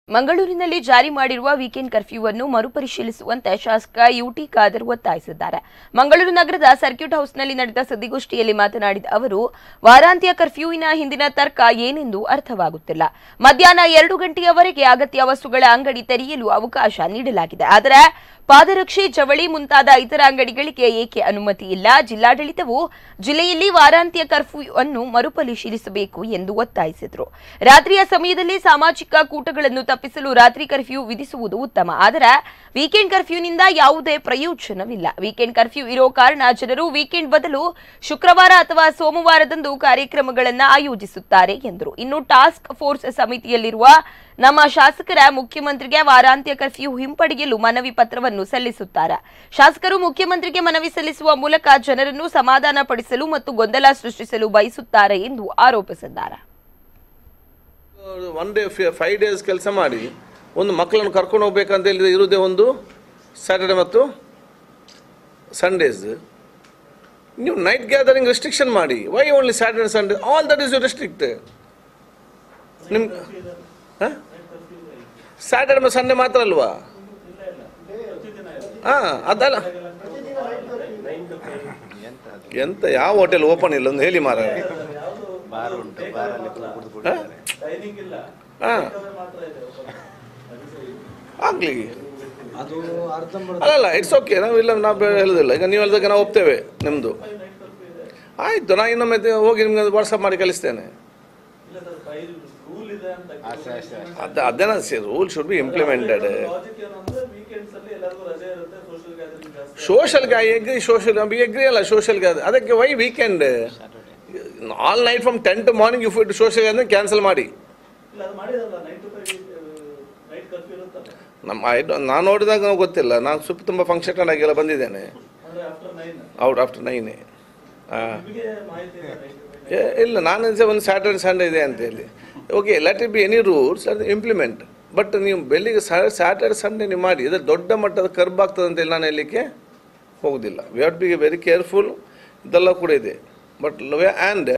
ಮಂಗಳೂರಿನಲ್ಲಿ ಜಾರಿ ಮಾಡಿರುವ ವೀಕೆಂಡ್ ಕರ್ಫ್ಯೂ ಅನ್ನು ಮರುಪರಿಶೀಲಿಸುವಂತೆ ಶಾಸಕ ಯುಟಿ ಖಾದರ್ ಒತ್ತಾಯಿಸಿದ್ದಾರೆ ಮಂಗಳೂರು ನಗರದ ಸರ್ಕ್ಯೂಟ್ ಹೌಸ್ನಲ್ಲಿ ನಡೆದ ಸುದ್ದಿಗೋಷ್ಠಿಯಲ್ಲಿ ಮಾತನಾಡಿದ ಅವರು ವಾರಾಂತ್ಯ ಕರ್ಫ್ಯೂವಿನ ಹಿಂದಿನ ತರ್ಕ ಏನೆಂದು ಅರ್ಥವಾಗುತ್ತಿಲ್ಲ ಮಧ್ಯಾಹ್ನ ಎರಡು ಗಂಟೆಯವರೆಗೆ ಅಗತ್ಯ ವಸ್ತುಗಳ ಅಂಗಡಿ ತೆರೆಯಲು ಅವಕಾಶ ನೀಡಲಾಗಿದೆ ಆದರೆ ಪಾದರಕ್ಷೆ ಜವಳಿ ಮುಂತಾದ ಇತರ ಅಂಗಡಿಗಳಿಗೆ ಏಕೆ ಅನುಮತಿ ಇಲ್ಲ ಜಿಲ್ಲಾಡಳಿತವು ಜಿಲ್ಲೆಯಲ್ಲಿ ವಾರಾಂತ್ಯ ಕರ್ಫ್ಯೂ ಅನ್ನು ಮರುಪರಿಶೀಲಿಸಬೇಕು ಎಂದು ಒತ್ತಾಯಿಸಿದರು ರಾತ್ರಿಯ ಸಮಯದಲ್ಲಿ ಸಾಮಾಜಿಕ ಕೂಟಗಳನ್ನು ತಪ್ಪಿಸಲು ರಾತ್ರಿ ಕರ್ಫ್ಯೂ ವಿಧಿಸುವುದು ಉತ್ತಮ ಆದರೆ ವೀಕೆಂಡ್ ಕರ್ಫ್ಯೂನಿಂದ ಯಾವುದೇ ಪ್ರಯೋಜನವಿಲ್ಲ ವೀಕೆಂಡ್ ಕರ್ಫ್ಯೂ ಇರೋ ಕಾರಣ ಜನರು ವೀಕೆಂಡ್ ಬದಲು ಶುಕ್ರವಾರ ಅಥವಾ ಸೋಮವಾರದಂದು ಕಾರ್ಯಕ್ರಮಗಳನ್ನು ಆಯೋಜಿಸುತ್ತಾರೆ ಎಂದರು ಇನ್ನು ಟಾಸ್ಕ್ ಫೋರ್ಸ್ ಸಮಿತಿಯಲ್ಲಿರುವ ನಮ್ಮ ಶಾಸಕರ ಮುಖ್ಯಮಂತ್ರಿಗೆ ವಾರಾಂತ್ಯ ಕರ್ಫ್ಯೂ ಹಿಂಪಡೆಯಲು ಮನವಿ ಪತ್ರವನ್ನು ಸಲ್ಲಿಸುತ್ತಾರೆ ಶಾಸಕರು ಮುಖ್ಯಮಂತ್ರಿಗೆ ಮನವಿ ಸಲ್ಲಿಸುವ ಮೂಲಕ ಜನರನ್ನು ಸಮಾಧಾನ ಪಡಿಸಲು ಮತ್ತು ಗೊಂದಲ ಸೃಷ್ಟಿಸಲು ಬಯಸುತ್ತಾರೆ ಎಂದು ಆರೋಪಿಸಿದ್ದಾರೆ ಒನ್ ಡೇ ಫೈವ್ ಡೇಸ್ ಕೆಲಸ ಮಾಡಿ ಒಂದು ಮಕ್ಕಳನ್ನು ಕರ್ಕೊಂಡು ಹೋಗ್ಬೇಕಂತ ಹೇಳಿದ್ರೆ ಇರುವುದೇ ಒಂದು ಸ್ಯಾಟರ್ಡೆ ಮತ್ತು ಸಂಡೇಸ್ ನೀವು ನೈಟ್ ಗ್ಯಾದರಿಂಗ್ ರೆಸ್ಟ್ರಿಕ್ಷನ್ ಮಾಡಿ why only Saturday Sunday all that is you restrict ನಿಮ್ ಹಾಂ ಸ್ಯಾಟರ್ಡೆ ಮತ್ತು ಸಂಡೇ ಮಾತ್ರ ಅಲ್ವಾ ಹಾಂ ಅದಲ್ಲ ಎಂತ ಯಾವ ಹೋಟೆಲ್ ಓಪನ್ ಇಲ್ಲ ಒಂದು ಹೇಳಿ ಮಾರ ಬಾರ್ ಉಂಟು ಬಾರಲ್ಲಿ ಕುಡಿದು ಕುಡಿತಾರೆ ಹಾಂ ಆಗಲಿ ಅದು ಅರ್ಧಂಬರ್ಧ ಅಲ್ಲಲ್ಲ ಇಟ್ಸ್ ಓಕೆ ನಾವು ಇಲ್ಲ ನಾವು ಹೇಳೋದಿಲ್ಲ ಈಗ ನೀವು ಹೇಳಿದಾಗ ನಾವು ಒಪ್ತೇವೆ ನಿಮ್ಮದು ಆಯಿತು ನಾನು ಇನ್ನೊಮ್ಮೆ ತೆ- ಹೋಗಿ ನಿಮ್ಗೆ ವಾಟ್ಸಪ್ ಮಾಡಿ ಕಳಿಸ್ತೇನೆ ಅಷ್ಟೇ ಅಷ್ಟೇ ಅಷ್ಟೇ ಅದು ಅದೇನ rule should be implemented social I agree social be agree ಅಲ್ಲ ಸೋಷಲ್ ಅದಕ್ಕೆ why weekend all night from ten to morning you fit social ಅಂದರೆ ಕ್ಯಾನ್ಸಲ್ ಮಾಡಿ ನಮ್ಮ ಐ ಡೋ- ನಾನು ನೋಡಿದಾಗ ನಾವು ಗೊತ್ತಿಲ್ಲ ನಾನು ಸ್ವಲ್ಪ ತುಂಬ ಫಂಕ್ಷನ್ ಆಗಿಲ್ಲ ಬಂದಿದ್ದೇನೆ ಔಟ್ ಆಫ್ಟರ್ ನೈನ್ ಹಾಂ ಇಲ್ಲ ನಾನು ಅನ್ಸೆ ಒಂದು ಸ್ಯಾಟರ್ಡೆ ಸಂಡೇ ಇದೆ ಅಂತೇಳಿ okay let it be any rules ಅದು ಇಂಪ್ಲಿಮೆಂಟ್ ಬಟ್ ನೀವು ಬೆಳಿಗ್ಗೆ ಸ್ಯಾಟರ್ಡೆ ಸಂಡೇ ನೀವು ಮಾಡಿ ಇದು ದೊಡ್ಡ ಮಟ್ಟದ ಕರ್ಬ್ ಆಗ್ತದೆ ಅಂತೇಳಿ ನಾನು ಹೇಳಲಿಕ್ಕೆ ಹೋಗೋದಿಲ್ಲ we have to be very careful ಇದೆಲ್ಲ ಕೂಡ ಇದೆ ಬಟ್ ಆ್ಯಂಡ್